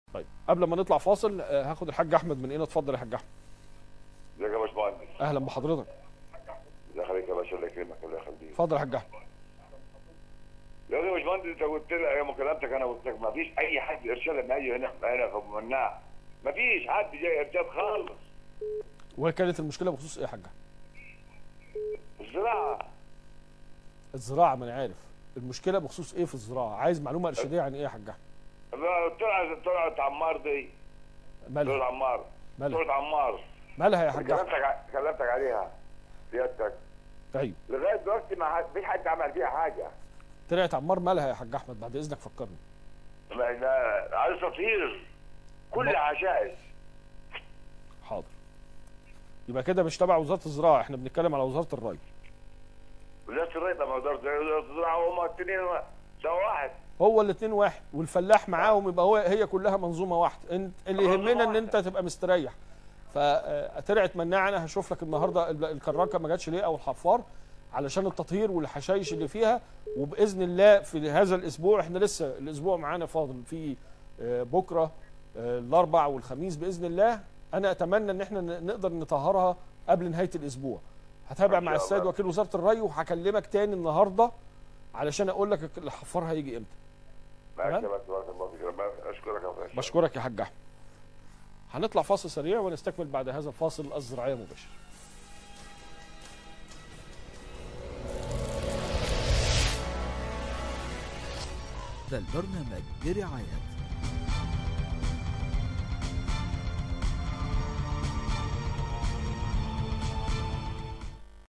طيب قبل ما نطلع فاصل آه، هاخد الحاج احمد من هنا اتفضل يا حاج احمد ازيك يا باشمهندس اهلا بحضرتك الله يخليك يا باشا الله يكرمك الله يخليك اتفضل يا حاج احمد يا اخي يا باشمهندس انت قلت لي يوم كلمتك انا قلت لك ما فيش اي حد ارشاد لما يجي هنا هنا في مناع ما فيش حد جاي ارشاد خالص وكانت المشكله بخصوص ايه يا حاج احمد الزراعه الزراعه ما انا عارف المشكله بخصوص ايه في الزراعه عايز معلومه ارشاديه عن ايه يا حاج احمد طلعت طلعت عمار دي طلعت مالها عمار مالها طلعت عمار مالها يا حاج احمد كلمتك ع- كلمتك عليها سيادتك طيب لغايه دلوقتي ما حد- فيش حد عمل فيها حاجه طلعت عمار مالها يا حاج احمد بعد اذنك فكرني ما- ما- عايز تطهير كل الله. عشائش حاضر يبقى كده مش تبع وزاره الزراعه احنا بنتكلم على وزاره الري وزاره الري ما وزاره وزارة الزراعه هما الاثنين سوا واحد هو الاثنين واحد والفلاح معاهم يبقى هو هي كلها منظومه واحده انت اللي منظومة يهمنا ان انت واحدة. تبقى مستريح فطلعت مناعه انا هشوف لك النهارده ال- الكراكه ما جاتش ليه او الحفار علشان التطهير والحشايش اللي فيها وباذن الله في هذا الاسبوع احنا لسه الاسبوع معانا فاضل في آه، بكره آه، الاربع والخميس باذن الله انا اتمنى ان احنا ن- نقدر نطهرها قبل نهايه الاسبوع هتابع إن مع شاء السيد الله. وكيل وزاره الري وهكلمك تاني النهارده علشان اقول لك الحفار هيجي امتى ماشي تمام. يا باشا بارك الله فيك ربنا- اشكرك يا باشا بشكرك يا حاج احمد هنطلع فاصل سريع ونستكمل بعد هذا الفاصل الزراعيه مباشر هذا البرنامج برعاية